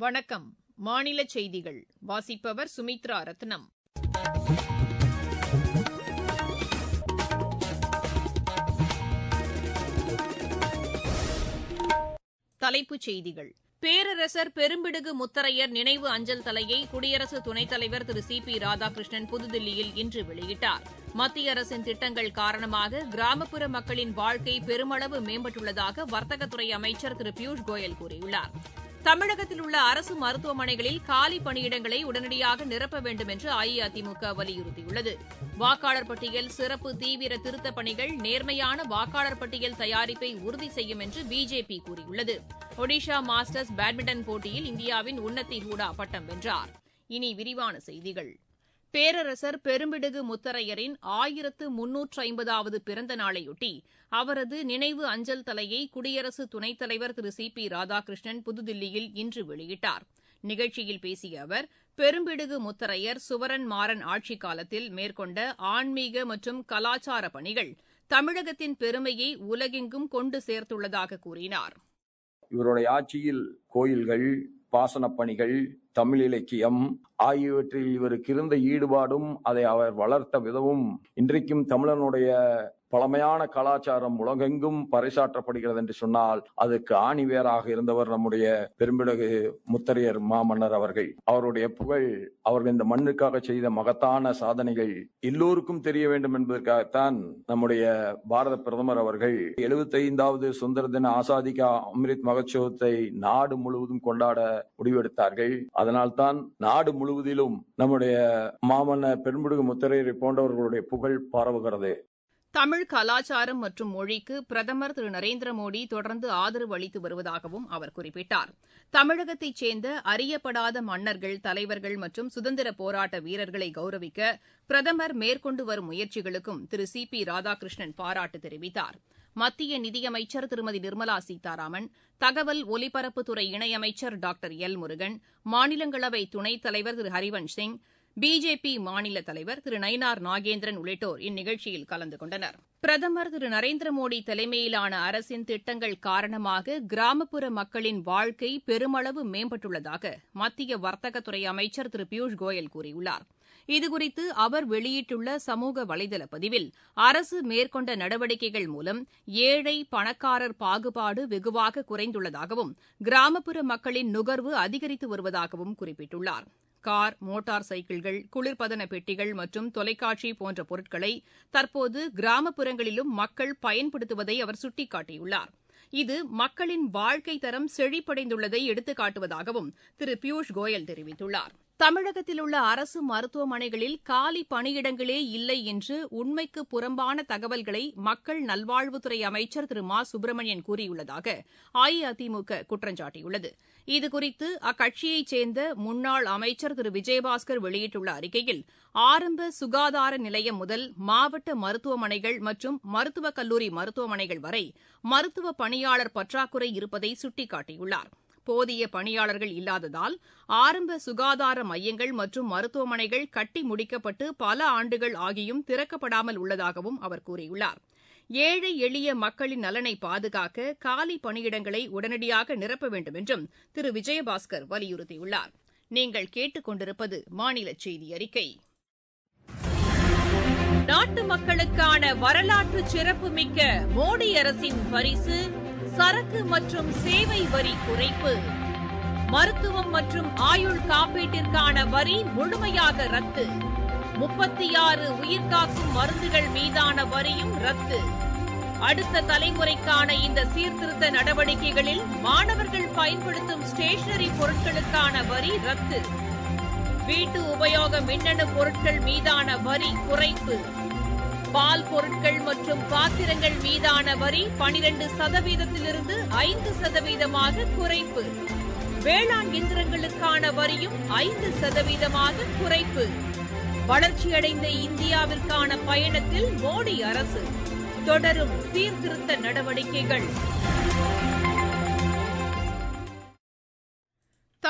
வணக்கம் மாநில செய்திகள் வாசிப்பவர் சுமித்ரா ரத்னம் தலைப்புச் செய்திகள் பேரரசர் பெரும்பிடுகு முத்தரையர் நினைவு அஞ்சல் தலையை குடியரசு துணைத் தலைவர் திரு சி பி ராதாகிருஷ்ணன் புதுதில்லியில் இன்று வெளியிட்டார் மத்திய அரசின் திட்டங்கள் காரணமாக கிராமப்புற மக்களின் வாழ்க்கை பெருமளவு மேம்பட்டுள்ளதாக வர்த்தகத்துறை அமைச்சர் திரு பியூஷ் கோயல் கூறியுள்ளார் தமிழகத்தில் உள்ள அரசு மருத்துவமனைகளில் காலி பணியிடங்களை உடனடியாக நிரப்ப வேண்டும் என்று அஇஅதிமுக வலியுறுத்தியுள்ளது வாக்காளர் பட்டியல் சிறப்பு தீவிர திருத்தப் பணிகள் நேர்மையான வாக்காளர் பட்டியல் தயாரிப்பை உறுதி செய்யும் என்று பிஜேபி கூறியுள்ளது ஒடிஷா மாஸ்டர்ஸ் பேட்மிண்டன் போட்டியில் இந்தியாவின் உன்னத்தி ஹூடா பட்டம் வென்றார் இனி விரிவான செய்திகள் பேரரசர் பெரும்பிடுகு முத்தரையரின் ஆயிரத்து முன்னூற்று ஐம்பதாவது பிறந்த நாளையொட்டி அவரது நினைவு அஞ்சல் தலையை குடியரசு துணைத் தலைவர் திரு சி பி ராதாகிருஷ்ணன் புதுதில்லியில் இன்று வெளியிட்டார் நிகழ்ச்சியில் பேசிய அவர் பெரும்பிடுகு முத்தரையர் சுவரன் மாறன் ஆட்சிக் காலத்தில் மேற்கொண்ட ஆன்மீக மற்றும் கலாச்சார பணிகள் தமிழகத்தின் பெருமையை உலகெங்கும் கொண்டு சேர்த்துள்ளதாக கூறினார் இவருடைய ஆட்சியில் கோயில்கள் பாசனப் பணிகள் தமிழ் இலக்கியம் ஆகியவற்றில் இவருக்கு இருந்த ஈடுபாடும் அதை அவர் வளர்த்த விதமும் இன்றைக்கும் தமிழனுடைய பழமையான கலாச்சாரம் உலகெங்கும் பறைசாற்றப்படுகிறது என்று சொன்னால் அதுக்கு ஆணி வேராக இருந்தவர் நம்முடைய பெரும்பிடகு முத்தரையர் மாமன்னர் அவர்கள் அவருடைய புகழ் அவர்கள் இந்த மண்ணுக்காக செய்த மகத்தான சாதனைகள் எல்லோருக்கும் தெரிய வேண்டும் என்பதற்காகத்தான் நம்முடைய பாரத பிரதமர் அவர்கள் எழுபத்தி ஐந்தாவது சுதந்திர தின ஆசாதிகா அம்ரித் மகோத்சவத்தை நாடு முழுவதும் கொண்டாட முடிவெடுத்தார்கள் அதனால்தான் நாடு முழுவதிலும் நம்முடைய மாமன்னர் பெரும்பிடுகு முத்தரையரை போன்றவர்களுடைய புகழ் பரவுகிறது தமிழ் கலாச்சாரம் மற்றும் மொழிக்கு பிரதமர் திரு நரேந்திர மோடி தொடர்ந்து ஆதரவு அளித்து வருவதாகவும் அவர் குறிப்பிட்டார் தமிழகத்தைச் சேர்ந்த அறியப்படாத மன்னர்கள் தலைவர்கள் மற்றும் சுதந்திர போராட்ட வீரர்களை கௌரவிக்க பிரதமர் மேற்கொண்டு வரும் முயற்சிகளுக்கும் திரு சி பி ராதாகிருஷ்ணன் பாராட்டு தெரிவித்தார் மத்திய நிதியமைச்சர் திருமதி நிர்மலா சீதாராமன் தகவல் ஒலிபரப்புத்துறை இணையமைச்சர் டாக்டர் எல் முருகன் மாநிலங்களவை துணைத் தலைவர் திரு ஹரிவன்ஷ் சிங் பிஜேபி மாநில தலைவர் திரு நயினார் நாகேந்திரன் உள்ளிட்டோர் இந்நிகழ்ச்சியில் கலந்து கொண்டனர் பிரதமர் திரு நரேந்திர மோடி தலைமையிலான அரசின் திட்டங்கள் காரணமாக கிராமப்புற மக்களின் வாழ்க்கை பெருமளவு மேம்பட்டுள்ளதாக மத்திய வர்த்தகத்துறை அமைச்சர் திரு பியூஷ் கோயல் கூறியுள்ளார் இதுகுறித்து அவர் வெளியிட்டுள்ள சமூக வலைதள பதிவில் அரசு மேற்கொண்ட நடவடிக்கைகள் மூலம் ஏழை பணக்காரர் பாகுபாடு வெகுவாக குறைந்துள்ளதாகவும் கிராமப்புற மக்களின் நுகர்வு அதிகரித்து வருவதாகவும் குறிப்பிட்டுள்ளார் கார் மோட்டார் சைக்கிள்கள் குளிர்பதன பெட்டிகள் மற்றும் தொலைக்காட்சி போன்ற பொருட்களை தற்போது கிராமப்புறங்களிலும் மக்கள் பயன்படுத்துவதை அவர் சுட்டிக்காட்டியுள்ளார் இது மக்களின் வாழ்க்கை தரம் செழிப்படைந்துள்ளதை எடுத்துக்காட்டுவதாகவும் திரு பியூஷ் கோயல் தெரிவித்துள்ளார் தமிழகத்தில் உள்ள அரசு மருத்துவமனைகளில் காலி பணியிடங்களே இல்லை என்று உண்மைக்கு புறம்பான தகவல்களை மக்கள் நல்வாழ்வுத்துறை அமைச்சர் திரு மா சுப்பிரமணியன் கூறியுள்ளதாக அஇஅதிமுக குற்றம் சாட்டியுள்ளது இதுகுறித்து அக்கட்சியைச் சேர்ந்த முன்னாள் அமைச்சர் திரு விஜயபாஸ்கர் வெளியிட்டுள்ள அறிக்கையில் ஆரம்ப சுகாதார நிலையம் முதல் மாவட்ட மருத்துவமனைகள் மற்றும் மருத்துவக் கல்லூரி மருத்துவமனைகள் வரை மருத்துவ பணியாளர் பற்றாக்குறை இருப்பதை சுட்டிக்காட்டியுள்ளார் போதிய பணியாளர்கள் இல்லாததால் ஆரம்ப சுகாதார மையங்கள் மற்றும் மருத்துவமனைகள் கட்டி முடிக்கப்பட்டு பல ஆண்டுகள் ஆகியும் திறக்கப்படாமல் உள்ளதாகவும் அவர் கூறியுள்ளார் ஏழை எளிய மக்களின் நலனை பாதுகாக்க காலி பணியிடங்களை உடனடியாக நிரப்ப வேண்டும் என்றும் திரு விஜயபாஸ்கர் வலியுறுத்தியுள்ளார் நீங்கள் கேட்டுக் கொண்டிருப்பது மாநில செய்தி அறிக்கை நாட்டு மக்களுக்கான வரலாற்று சிறப்புமிக்க மோடி அரசின் பரிசு சரக்கு மற்றும் சேவை வரி குறைப்பு மருத்துவம் மற்றும் ஆயுள் காப்பீட்டிற்கான வரி முழுமையாக ரத்து முப்பத்தி ஆறு உயிர்காக்கும் மருந்துகள் மீதான வரியும் ரத்து அடுத்த தலைமுறைக்கான இந்த சீர்திருத்த நடவடிக்கைகளில் மாணவர்கள் பயன்படுத்தும் ஸ்டேஷனரி பொருட்களுக்கான வரி ரத்து வீட்டு உபயோக மின்னணு பொருட்கள் மீதான வரி குறைப்பு பால் பொருட்கள் மற்றும் பாத்திரங்கள் மீதான வரி பனிரண்டு சதவீதத்திலிருந்து ஐந்து சதவீதமாக குறைப்பு வேளாண் இயந்திரங்களுக்கான வரியும் ஐந்து சதவீதமாக குறைப்பு வளர்ச்சியடைந்த இந்தியாவிற்கான பயணத்தில் மோடி அரசு தொடரும் சீர்திருத்த நடவடிக்கைகள்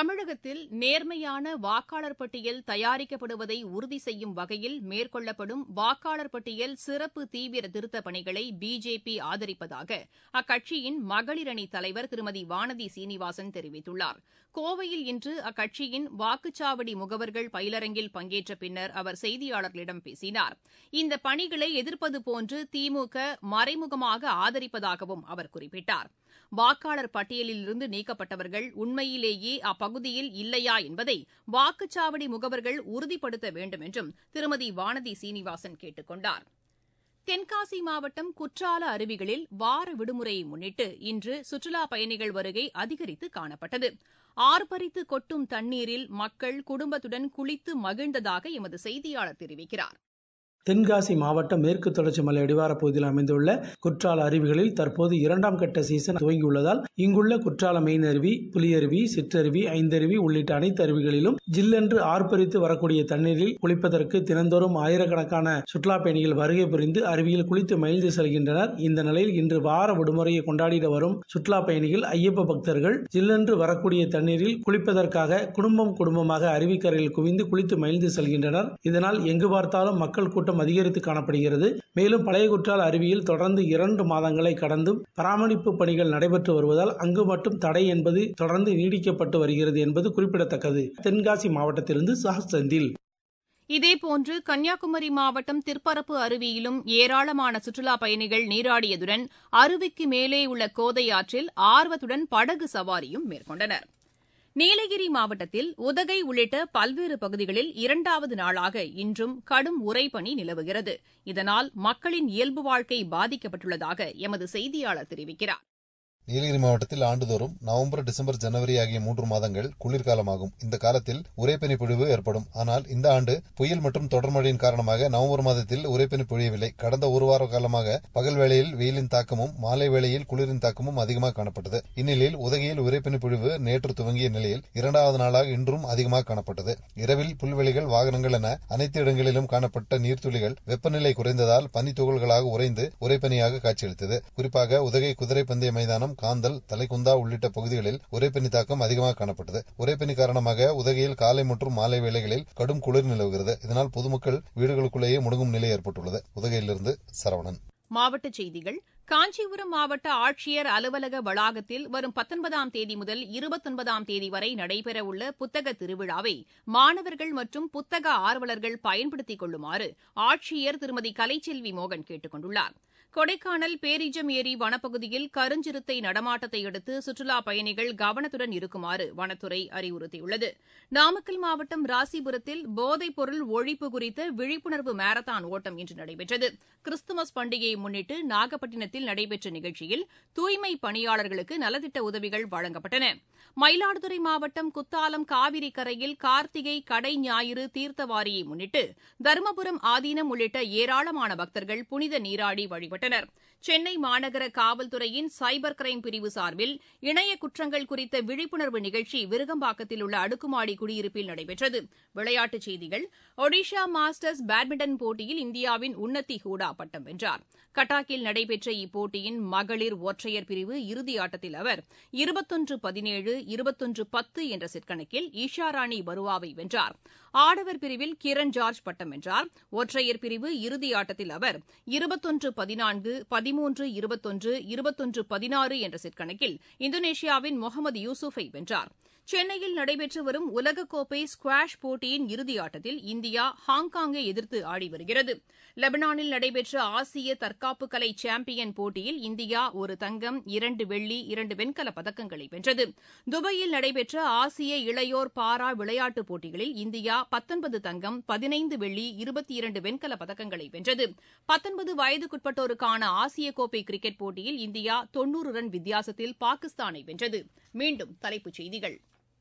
தமிழகத்தில் நேர்மையான வாக்காளர் பட்டியல் தயாரிக்கப்படுவதை உறுதி செய்யும் வகையில் மேற்கொள்ளப்படும் வாக்காளர் பட்டியல் சிறப்பு தீவிர திருத்தப் பணிகளை பிஜேபி ஆதரிப்பதாக அக்கட்சியின் மகளிர் அணி தலைவர் திருமதி வானதி சீனிவாசன் தெரிவித்துள்ளார் கோவையில் இன்று அக்கட்சியின் வாக்குச்சாவடி முகவர்கள் பயிலரங்கில் பங்கேற்ற பின்னர் அவர் செய்தியாளர்களிடம் பேசினார் இந்த பணிகளை எதிர்ப்பது போன்று திமுக மறைமுகமாக ஆதரிப்பதாகவும் அவர் குறிப்பிட்டார் வாக்காளர் பட்டியலிலிருந்து நீக்கப்பட்டவர்கள் உண்மையிலேயே அப்பகுதியில் இல்லையா என்பதை வாக்குச்சாவடி முகவர்கள் உறுதிப்படுத்த வேண்டும் என்றும் திருமதி வானதி சீனிவாசன் கேட்டுக் கொண்டார் தென்காசி மாவட்டம் குற்றால அருவிகளில் வார விடுமுறையை முன்னிட்டு இன்று சுற்றுலாப் பயணிகள் வருகை அதிகரித்து காணப்பட்டது ஆர்ப்பரித்து கொட்டும் தண்ணீரில் மக்கள் குடும்பத்துடன் குளித்து மகிழ்ந்ததாக எமது செய்தியாளர் தெரிவிக்கிறார் தென்காசி மாவட்டம் மேற்கு தொடர்ச்சி மலை அடிவார பகுதியில் அமைந்துள்ள குற்றால அருவிகளில் தற்போது இரண்டாம் கட்ட சீசன் துவங்கியுள்ளதால் இங்குள்ள குற்றால மெயின் அருவி புலியருவி சிற்றருவி ஐந்தருவி உள்ளிட்ட அனைத்து அருவிகளிலும் ஜில்லென்று ஆர்ப்பரித்து வரக்கூடிய தண்ணீரில் குளிப்பதற்கு தினந்தோறும் ஆயிரக்கணக்கான சுற்றுலா பயணிகள் வருகை புரிந்து அருவியில் குளித்து மகிழ்ந்து செல்கின்றனர் இந்த நிலையில் இன்று வார விடுமுறையை கொண்டாடிட வரும் சுற்றுலா பயணிகள் ஐயப்ப பக்தர்கள் ஜில்லென்று வரக்கூடிய தண்ணீரில் குளிப்பதற்காக குடும்பம் குடும்பமாக அருவிக்கரையில் குவிந்து குளித்து மகிழ்ந்து செல்கின்றனர் இதனால் எங்கு பார்த்தாலும் மக்கள் கூட்டம் கூட்டம் அதிகரித்து காணப்படுகிறது மேலும் பழைய குற்றால அருவியில் தொடர்ந்து இரண்டு மாதங்களை கடந்தும் பராமரிப்பு பணிகள் நடைபெற்று வருவதால் அங்கு மட்டும் தடை என்பது தொடர்ந்து நீடிக்கப்பட்டு வருகிறது என்பது குறிப்பிடத்தக்கது தென்காசி மாவட்டத்திலிருந்து சாஸ் செந்தில் இதேபோன்று கன்னியாகுமரி மாவட்டம் திற்பரப்பு அருவியிலும் ஏராளமான சுற்றுலாப் பயணிகள் நீராடியதுடன் அருவிக்கு மேலே உள்ள கோதை ஆற்றில் ஆர்வத்துடன் படகு சவாரியும் மேற்கொண்டனா் நீலகிரி மாவட்டத்தில் உதகை உள்ளிட்ட பல்வேறு பகுதிகளில் இரண்டாவது நாளாக இன்றும் கடும் உறைபனி நிலவுகிறது இதனால் மக்களின் இயல்பு வாழ்க்கை பாதிக்கப்பட்டுள்ளதாக எமது செய்தியாளர் தெரிவிக்கிறார் நீலகிரி மாவட்டத்தில் ஆண்டுதோறும் நவம்பர் டிசம்பர் ஜனவரி ஆகிய மூன்று மாதங்கள் குளிர்காலமாகும் இந்த காலத்தில் உரைப்பனி பொழிவு ஏற்படும் ஆனால் இந்த ஆண்டு புயல் மற்றும் தொடர் மழையின் காரணமாக நவம்பர் மாதத்தில் உரைப்பனி பொழியவில்லை கடந்த ஒரு வார காலமாக பகல் வேளையில் வெயிலின் தாக்கமும் மாலை வேளையில் குளிரின் தாக்கமும் அதிகமாக காணப்பட்டது இந்நிலையில் உதகையில் உரைப்பனி பொழிவு நேற்று துவங்கிய நிலையில் இரண்டாவது நாளாக இன்றும் அதிகமாக காணப்பட்டது இரவில் புல்வெளிகள் வாகனங்கள் என அனைத்து இடங்களிலும் காணப்பட்ட நீர்த்துளிகள் வெப்பநிலை குறைந்ததால் பனி துகள்களாக உறைந்து உரைப்பனியாக காட்சியளித்தது குறிப்பாக உதகை குதிரை பந்தய மைதானம் காந்தல் தலைக்குந்தா உள்ளிட்ட பகுதிகளில் உரைப்பனி தாக்கம் அதிகமாக காணப்பட்டது உரைப்பனி காரணமாக உதகையில் காலை மற்றும் மாலை வேளைகளில் கடும் குளிர் நிலவுகிறது இதனால் பொதுமக்கள் வீடுகளுக்குள்ளேயே முடங்கும் நிலை ஏற்பட்டுள்ளது உதகையிலிருந்து சரவணன் மாவட்டச் செய்திகள் காஞ்சிபுரம் மாவட்ட ஆட்சியர் அலுவலக வளாகத்தில் வரும் பத்தொன்பதாம் தேதி முதல் இருபத்தொன்பதாம் தேதி வரை நடைபெறவுள்ள புத்தக திருவிழாவை மாணவர்கள் மற்றும் புத்தக ஆர்வலர்கள் பயன்படுத்திக் கொள்ளுமாறு ஆட்சியர் திருமதி கலைச்செல்வி மோகன் கேட்டுக் கொண்டுள்ளார் கொடைக்கானல் பேரிஜம் ஏரி வனப்பகுதியில் கருஞ்சிறுத்தை நடமாட்டத்தை அடுத்து சுற்றுலாப் பயணிகள் கவனத்துடன் இருக்குமாறு வனத்துறை அறிவுறுத்தியுள்ளது நாமக்கல் மாவட்டம் ராசிபுரத்தில் போதைப் பொருள் ஒழிப்பு குறித்த விழிப்புணர்வு மாரத்தான் ஓட்டம் இன்று நடைபெற்றது கிறிஸ்துமஸ் பண்டிகையை முன்னிட்டு நாகப்பட்டினத்தில் நடைபெற்ற நிகழ்ச்சியில் தூய்மை பணியாளர்களுக்கு நலத்திட்ட உதவிகள் வழங்கப்பட்டன மயிலாடுதுறை மாவட்டம் குத்தாலம் காவிரி கரையில் கார்த்திகை கடை ஞாயிறு தீர்த்தவாரியை முன்னிட்டு தருமபுரம் ஆதீனம் உள்ளிட்ட ஏராளமான பக்தர்கள் புனித நீராடி வழிபட்டனர் சென்னை மாநகர காவல்துறையின் சைபர் கிரைம் பிரிவு சார்பில் இணைய குற்றங்கள் குறித்த விழிப்புணர்வு நிகழ்ச்சி விருகம்பாக்கத்தில் உள்ள அடுக்குமாடி குடியிருப்பில் நடைபெற்றது விளையாட்டுச் செய்திகள் ஒடிஷா மாஸ்டர்ஸ் பேட்மிண்டன் போட்டியில் இந்தியாவின் உன்னத்தி ஹூடா பட்டம் வென்றார் கட்டாக்கில் நடைபெற்ற இப்போட்டியின் மகளிர் ஒற்றையர் பிரிவு இறுதி ஆட்டத்தில் அவர் இருபத்தொன்று பதினேழு இருபத்தொன்று பத்து என்ற செட் கணக்கில் ஈஷா ராணி பருவாவை வென்றார் ஆடவர் பிரிவில் கிரண் ஜார்ஜ் பட்டம் வென்றார் ஒற்றையர் பிரிவு இறுதி ஆட்டத்தில் அவர் இருபத்தொன்று பதினான்கு பதிமூன்று இருபத்தொன்று இருபத்தொன்று பதினாறு என்ற செட் கணக்கில் இந்தோனேஷியாவின் முகமது யூசுஃபை வென்றார் சென்னையில் நடைபெற்று வரும் உலகக்கோப்பை ஸ்குவாஷ் போட்டியின் இறுதி ஆட்டத்தில் இந்தியா ஹாங்காங்கை எதிர்த்து ஆடி வருகிறது லெபனானில் நடைபெற்ற ஆசிய தற்காப்பு கலை சாம்பியன் போட்டியில் இந்தியா ஒரு தங்கம் இரண்டு வெள்ளி இரண்டு வெண்கலப் பதக்கங்களை வென்றது துபாயில் நடைபெற்ற ஆசிய இளையோர் பாரா விளையாட்டுப் போட்டிகளில் இந்தியா பத்தொன்பது தங்கம் பதினைந்து வெள்ளி இருபத்தி இரண்டு வெண்கலப் பதக்கங்களை வென்றது பத்தொன்பது வயதுக்குட்பட்டோருக்கான ஆசிய கோப்பை கிரிக்கெட் போட்டியில் இந்தியா தொன்னூறு ரன் வித்தியாசத்தில் பாகிஸ்தானை வென்றது மீண்டும் தலைப்புச் செய்திகள்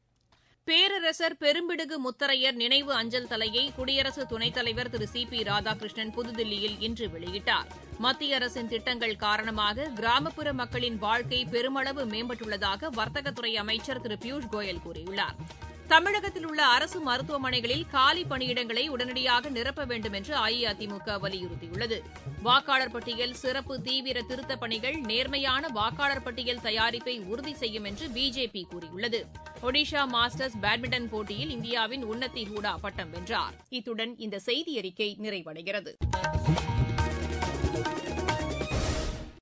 பேரரசர் பெரும்பிடுகு முத்தரையர் நினைவு அஞ்சல் தலையை குடியரசு துணைத் தலைவர் திரு சி பி ராதாகிருஷ்ணன் புதுதில்லியில் இன்று வெளியிட்டார் மத்திய அரசின் திட்டங்கள் காரணமாக கிராமப்புற மக்களின் வாழ்க்கை பெருமளவு மேம்பட்டுள்ளதாக வர்த்தகத்துறை அமைச்சர் திரு பியூஷ் கோயல் கூறியுள்ளார் தமிழகத்தில் உள்ள அரசு மருத்துவமனைகளில் காலி பணியிடங்களை உடனடியாக நிரப்ப வேண்டும் என்று அஇஅதிமுக வலியுறுத்தியுள்ளது வாக்காளர் பட்டியல் சிறப்பு தீவிர திருத்தப் பணிகள் நேர்மையான வாக்காளர் பட்டியல் தயாரிப்பை உறுதி செய்யும் என்று பிஜேபி கூறியுள்ளது ஒடிஷா மாஸ்டர்ஸ் பேட்மிண்டன் போட்டியில் இந்தியாவின் உன்னத்தி ஹூடா பட்டம் வென்றார் இத்துடன் இந்த செய்தி அறிக்கை நிறைவடைகிறது